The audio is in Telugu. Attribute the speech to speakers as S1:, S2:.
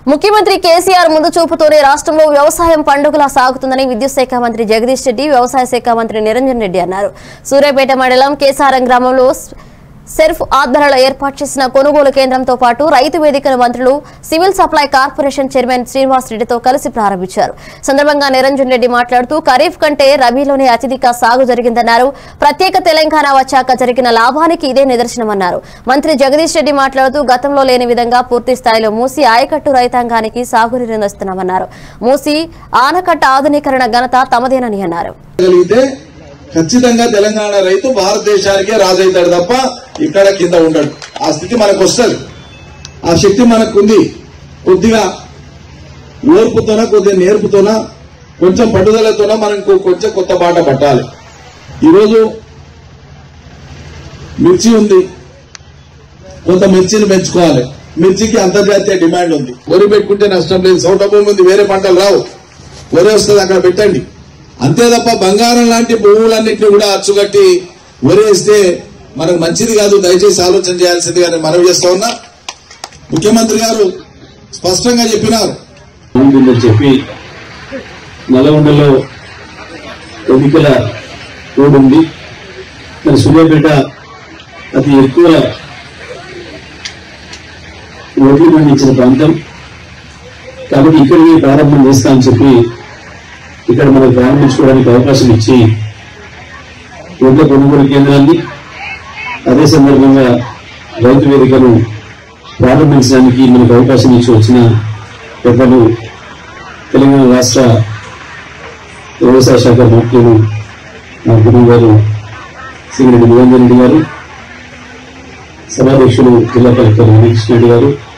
S1: ముఖ్యమంత్రి కేసీఆర్ ముందు చూపుతోనే రాష్ట్రంలో వ్యవసాయం పండుగలా సాగుతుందని విద్యుత్ శాఖ మంత్రి జగదీష్ రెడ్డి వ్యవసాయ శాఖ మంత్రి నిరంజన్ రెడ్డి అన్నారు సూర్యాపేట మండలం కేసారం గ్రామంలో సెర్ఫ్ ఆధ్వర్యంలో ఏర్పాటు చేసిన కొనుగోలు కేంద్రంతో పాటు రైతు వేదికను మంత్రులు civil supply corporation chairman Srinivas రెడ్డితో కలిసి ప్రారంభించారు సందర్భంగా నిరంజన్ రెడ్డి మాట్లాడుతూ ఖరీఫ్ కంటే రబీలోనే అత్యధిక సాగు జరిగిందన్నారు ప్రత్యేక తెలంగాణ వచ్చాక జరిగిన లాభానికి ఇదే నిదర్శనమన్నారు మంత్రి జగదీష్ రెడ్డి మాట్లాడుతూ గతంలో లేని విధంగా పూర్తి స్థాయిలో మూసి ఆయకట్టు రైతాంగానికి సాగునీరు అందిస్తున్నామన్నారు మూసి ఆనకట్ట ఆధునీకరణ ఘనత తమదేనని అన్నారు
S2: కలిగితే ఖచ్చితంగా తెలంగాణ రైతు భారతదేశానికే రాజైతాడు తప్ప ఇక్కడ కింద ఉండడు ఆ స్థితి మనకు వస్తుంది ఆ శక్తి మనకుంది కొద్దిగా ఓర్పుతోన కొద్దిగా నేర్పుతోన కొంచెం పట్టుదలతోన మనం ఇంకో కొంచెం కొత్త బాట పట్టాలి ఈరోజు మిర్చి ఉంది కొంత మిర్చిని పెంచుకోవాలి మిర్చికి అంతర్జాతీయ డిమాండ్ ఉంది వరి పెట్టుకుంటే నష్టం లేదు సౌట భూమి ఉంది వేరే పంటలు రావు వరి వస్తుంది అక్కడ పెట్టండి అంతే తప్ప బంగారం లాంటి భూములన్నింటినీ కూడా అచ్చుకట్టి వరి వేస్తే మనకు మంచిది కాదు దయచేసి ఆలోచన చేయాల్సిందిగా నేను మనవి చేస్తా ఉన్నా ముఖ్యమంత్రి గారు స్పష్టంగా చెప్పినారు
S3: ఉంటుందని చెప్పి నల్గొండలో ఎన్నికల రోడ్ ఉంది మరి సూర్యాపేట అతి ఎక్కువ ఓట్లు పండించిన ప్రాంతం కాబట్టి ఇక్కడికి ప్రారంభం చేస్తామని చెప్పి ఇక్కడ మనం ప్రారంభించుకోవడానికి అవకాశం ఇచ్చి ఓట్ల కొనుగోలు కేంద్రాన్ని అదే సందర్భంగా రైతు వేదికను ప్రారంభించడానికి మనకు అవకాశం ఇచ్చి వచ్చిన పెద్దలు తెలంగాణ రాష్ట్ర వ్యవసాయ శాఖ మంత్రులు మా గురువు గారు సింగిరెడ్డి నిరంజన్ రెడ్డి గారు సభాధ్యక్షులు జిల్లా కలెక్టర్ వెంకటకృష్ణ రెడ్డి గారు